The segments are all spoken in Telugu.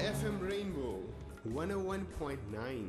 FM Rainbow 101.9.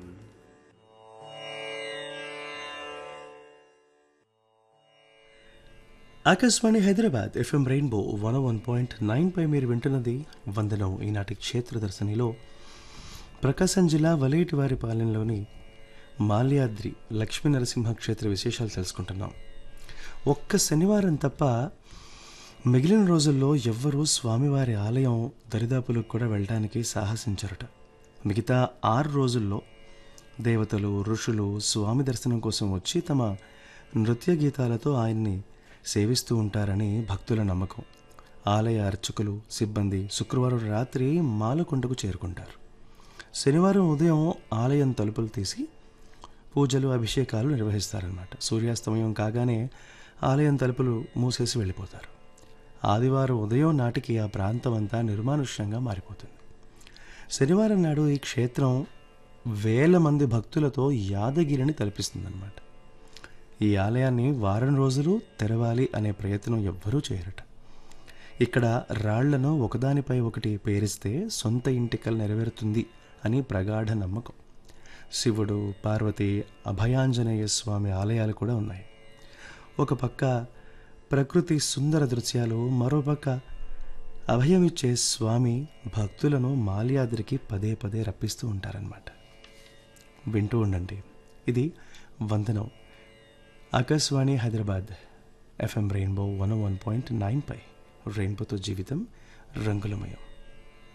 Akashvani Hyderabad FM Rainbow one one point nine పై మీరు వింటున్నది వందనం ఈనాటి క్షేత్ర దర్శనిలో ప్రకాశం జిల్లా వలేటివారి పాలెంలోని మాల్యాద్రి లక్ష్మీ నరసింహ క్షేత్ర విశేషాలు తెలుసుకుంటున్నాం ఒక్క శనివారం తప్ప మిగిలిన రోజుల్లో ఎవ్వరూ స్వామివారి ఆలయం దరిదాపులకు కూడా వెళ్ళడానికి సాహసించరట మిగతా ఆరు రోజుల్లో దేవతలు ఋషులు స్వామి దర్శనం కోసం వచ్చి తమ నృత్య గీతాలతో ఆయన్ని సేవిస్తూ ఉంటారని భక్తుల నమ్మకం ఆలయ అర్చకులు సిబ్బంది శుక్రవారం రాత్రి మాలకొండకు చేరుకుంటారు శనివారం ఉదయం ఆలయం తలుపులు తీసి పూజలు అభిషేకాలు నిర్వహిస్తారన్నమాట సూర్యాస్తమయం కాగానే ఆలయం తలుపులు మూసేసి వెళ్ళిపోతారు ఆదివారం ఉదయం నాటికి ఆ ప్రాంతం అంతా నిర్మానుష్యంగా మారిపోతుంది శనివారం నాడు ఈ క్షేత్రం వేల మంది భక్తులతో యాదగిరిని తలపిస్తుందన్నమాట ఈ ఆలయాన్ని వారం రోజులు తెరవాలి అనే ప్రయత్నం ఎవ్వరూ చేయరట ఇక్కడ రాళ్లను ఒకదానిపై ఒకటి పేరిస్తే సొంత ఇంటికలు నెరవేరుతుంది అని ప్రగాఢ నమ్మకం శివుడు పార్వతి అభయాంజనేయ స్వామి ఆలయాలు కూడా ఉన్నాయి ఒక పక్క ప్రకృతి సుందర దృశ్యాలు మరోపక్క అభయమిచ్చే స్వామి భక్తులను మాల్యాద్రికి పదే పదే రప్పిస్తూ ఉంటారనమాట వింటూ ఉండండి ఇది వందనం Akashvani Hyderabad FM Rainbow one one point nine పై రెయిన్బోతో జీవితం రంగులమయం